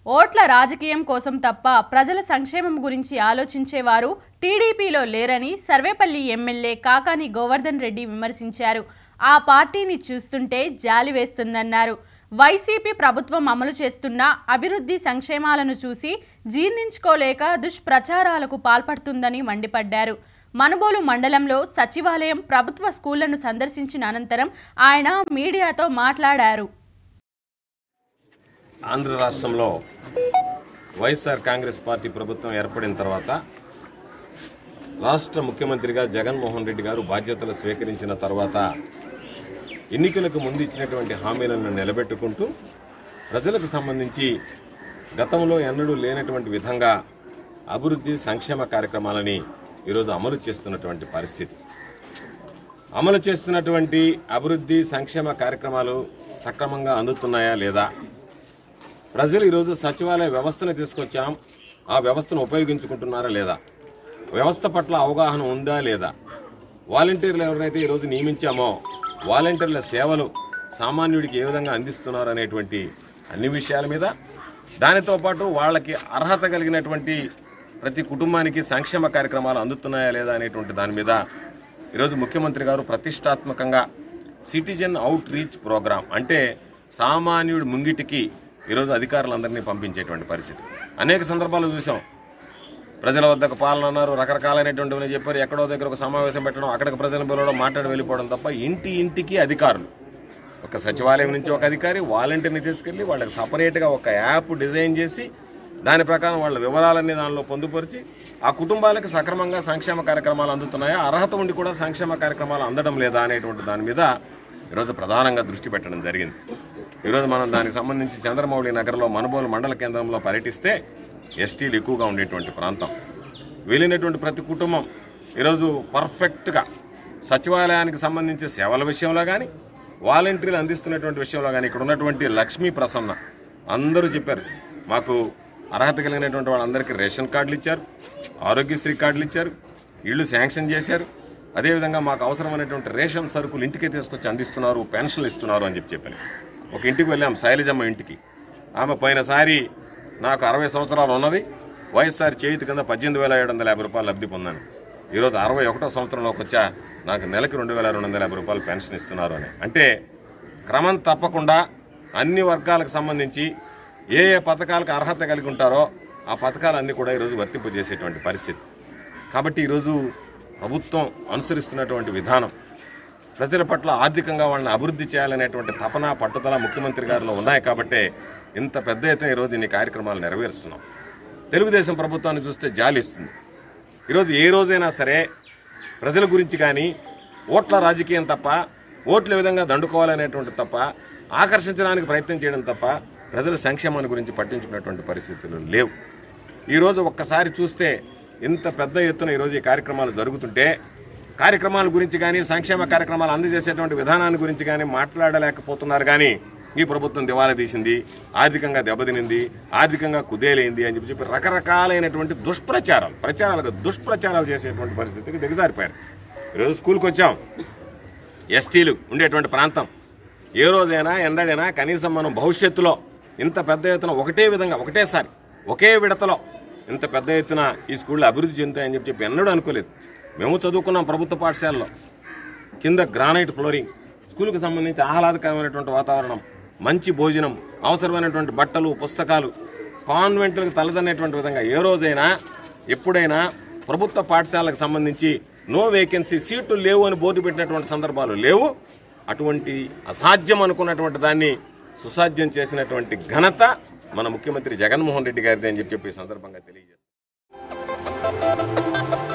ఓట్ల రాజకీయం కోసం తప్ప ప్రజల సంక్షేమం గురించి ఆలోచించేవారు టీడీపీలో లేరని సర్వేపల్లి ఎమ్మెల్యే కాకాని గోవర్ధన్ రెడ్డి విమర్శించారు ఆ పార్టీని చూస్తుంటే జాలి వేస్తుందన్నారు వైసీపీ ప్రభుత్వం అమలు చేస్తున్న అభివృద్ధి సంక్షేమాలను చూసి జీర్ణించుకోలేక దుష్ప్రచారాలకు పాల్పడుతుందని మండిపడ్డారు మనుబోలు మండలంలో సచివాలయం ప్రభుత్వ స్కూళ్లను సందర్శించిన అనంతరం ఆయన మీడియాతో మాట్లాడారు ఆంధ్ర రాష్ట్రంలో వైఎస్ఆర్ కాంగ్రెస్ పార్టీ ప్రభుత్వం ఏర్పడిన తర్వాత రాష్ట్ర ముఖ్యమంత్రిగా జగన్మోహన్ రెడ్డి గారు బాధ్యతలు స్వీకరించిన తర్వాత ఎన్నికలకు ముందు ఇచ్చినటువంటి హామీలను నిలబెట్టుకుంటూ ప్రజలకు సంబంధించి గతంలో ఎన్నడూ లేనటువంటి విధంగా అభివృద్ధి సంక్షేమ కార్యక్రమాలని ఈరోజు అమలు చేస్తున్నటువంటి పరిస్థితి అమలు చేస్తున్నటువంటి అభివృద్ధి సంక్షేమ కార్యక్రమాలు సక్రమంగా అందుతున్నాయా లేదా ప్రజలు ఈరోజు సచివాలయ వ్యవస్థను తీసుకొచ్చాం ఆ వ్యవస్థను ఉపయోగించుకుంటున్నారా లేదా వ్యవస్థ పట్ల అవగాహన ఉందా లేదా వాలంటీర్లు ఎవరైతే ఈరోజు నియమించామో వాలంటీర్ల సేవలు సామాన్యుడికి ఏ విధంగా అందిస్తున్నారు అనేటువంటి అన్ని విషయాల మీద దానితో పాటు వాళ్ళకి అర్హత కలిగినటువంటి ప్రతి కుటుంబానికి సంక్షేమ కార్యక్రమాలు అందుతున్నాయా లేదా అనేటువంటి దాని మీద ఈరోజు ముఖ్యమంత్రి గారు ప్రతిష్టాత్మకంగా సిటిజన్ అవుట్ రీచ్ ప్రోగ్రాం అంటే సామాన్యుడి ముంగిటికి ఈరోజు అధికారులందరినీ పంపించేటువంటి పరిస్థితి అనేక సందర్భాలు చూసాం ప్రజల వద్దకు పాలన అన్నారు రకరకాలైనటువంటివని చెప్పారు ఎక్కడో దగ్గర ఒక సమావేశం పెట్టడం అక్కడికి ప్రజలను పిలవడం మాట్లాడి వెళ్ళిపోవడం తప్ప ఇంటి ఇంటికి అధికారులు ఒక సచివాలయం నుంచి ఒక అధికారి వాలంటీర్ని తీసుకెళ్లి వాళ్ళకి సపరేట్గా ఒక యాప్ డిజైన్ చేసి దాని ప్రకారం వాళ్ళ వివరాలన్నీ దానిలో పొందుపరిచి ఆ కుటుంబాలకు సక్రమంగా సంక్షేమ కార్యక్రమాలు అందుతున్నాయా అర్హత ఉండి కూడా సంక్షేమ కార్యక్రమాలు అందడం లేదా అనేటువంటి దాని మీద ఈరోజు ప్రధానంగా దృష్టి పెట్టడం జరిగింది ఈరోజు మనం దానికి సంబంధించి చంద్రమౌళి నగర్లో మనుబోలు మండల కేంద్రంలో పర్యటిస్తే ఎస్టీలు ఎక్కువగా ఉండేటువంటి ప్రాంతం వెళ్ళినటువంటి ప్రతి కుటుంబం ఈరోజు పర్ఫెక్ట్గా సచివాలయానికి సంబంధించి సేవల విషయంలో కానీ వాలంటీర్లు అందిస్తున్నటువంటి విషయంలో కానీ ఇక్కడ ఉన్నటువంటి లక్ష్మీ ప్రసన్న అందరూ చెప్పారు మాకు అర్హత కలిగినటువంటి వాళ్ళందరికీ రేషన్ కార్డులు ఇచ్చారు ఆరోగ్యశ్రీ కార్డులు ఇచ్చారు ఇళ్ళు శాంక్షన్ చేశారు అదేవిధంగా మాకు అవసరమైనటువంటి రేషన్ సరుకులు ఇంటికే తీసుకొచ్చి అందిస్తున్నారు పెన్షన్లు ఇస్తున్నారు అని చెప్పి చెప్పాను ఒక ఇంటికి వెళ్ళాం శైలజమ్మ ఇంటికి ఆమె పోయినసారి నాకు అరవై సంవత్సరాలు ఉన్నది వైఎస్ఆర్ చేతి కింద పద్దెనిమిది వేల ఏడు వందల యాభై రూపాయలు లబ్ధి పొందాను ఈరోజు అరవై ఒకటో సంవత్సరంలోకి వచ్చా నాకు నెలకి రెండు వేల రెండు వందల యాభై రూపాయలు పెన్షన్ ఇస్తున్నారు అని అంటే క్రమం తప్పకుండా అన్ని వర్గాలకు సంబంధించి ఏ ఏ పథకాలకు అర్హత కలిగి ఉంటారో ఆ పథకాలన్నీ కూడా ఈరోజు వర్తింపజేసేటువంటి పరిస్థితి కాబట్టి ఈరోజు ప్రభుత్వం అనుసరిస్తున్నటువంటి విధానం ప్రజల పట్ల ఆర్థికంగా వాళ్ళని అభివృద్ధి చేయాలనేటువంటి తపన పట్టుదల ముఖ్యమంత్రి గారిలో ఉన్నాయి కాబట్టే ఇంత పెద్ద ఎత్తున ఈరోజు ఇన్ని కార్యక్రమాలు నెరవేరుస్తున్నాం తెలుగుదేశం ప్రభుత్వాన్ని చూస్తే జాలి ఇస్తుంది ఈరోజు ఏ రోజైనా సరే ప్రజల గురించి కానీ ఓట్ల రాజకీయం తప్ప ఓట్లు ఏ విధంగా దండుకోవాలనేటువంటి తప్ప ఆకర్షించడానికి ప్రయత్నం చేయడం తప్ప ప్రజల సంక్షేమాన్ని గురించి పట్టించుకున్నటువంటి పరిస్థితులు లేవు ఈరోజు ఒక్కసారి చూస్తే ఇంత పెద్ద ఎత్తున ఈరోజు ఈ కార్యక్రమాలు జరుగుతుంటే కార్యక్రమాల గురించి కానీ సంక్షేమ కార్యక్రమాలు అందజేసేటువంటి విధానాన్ని గురించి కానీ మాట్లాడలేకపోతున్నారు కానీ ఈ ప్రభుత్వం దివాలా తీసింది ఆర్థికంగా దెబ్బతినింది ఆర్థికంగా కుదేలైంది అని చెప్పి చెప్పి రకరకాలైనటువంటి దుష్ప్రచారాలు ప్రచారాలకు దుష్ప్రచారాలు చేసేటువంటి పరిస్థితికి దిగజారిపోయారు ఈరోజు స్కూల్కి వచ్చాం ఎస్టీలు ఉండేటువంటి ప్రాంతం ఏ రోజైనా ఎండడైనా కనీసం మనం భవిష్యత్తులో ఇంత పెద్ద ఎత్తున ఒకటే విధంగా ఒకటేసారి ఒకే విడతలో ఇంత పెద్ద ఎత్తున ఈ స్కూళ్ళు అభివృద్ధి చెందుతాయని చెప్పి చెప్పి ఎన్నడూ అనుకోలేదు మేము చదువుకున్నాం ప్రభుత్వ పాఠశాలలో కింద గ్రానైట్ ఫ్లోరింగ్ స్కూల్కి సంబంధించి ఆహ్లాదకరమైనటువంటి వాతావరణం మంచి భోజనం అవసరమైనటువంటి బట్టలు పుస్తకాలు కాన్వెంట్లకు తలదనేటువంటి విధంగా ఏ రోజైనా ఎప్పుడైనా ప్రభుత్వ పాఠశాలకు సంబంధించి నో వేకెన్సీ సీట్లు లేవు అని బోర్డు పెట్టినటువంటి సందర్భాలు లేవు అటువంటి అసాధ్యం అనుకున్నటువంటి దాన్ని సుసాధ్యం చేసినటువంటి ఘనత మన ముఖ్యమంత్రి జగన్మోహన్ రెడ్డి గారిది అని చెప్పి చెప్పి ఈ సందర్భంగా తెలియజేస్తాను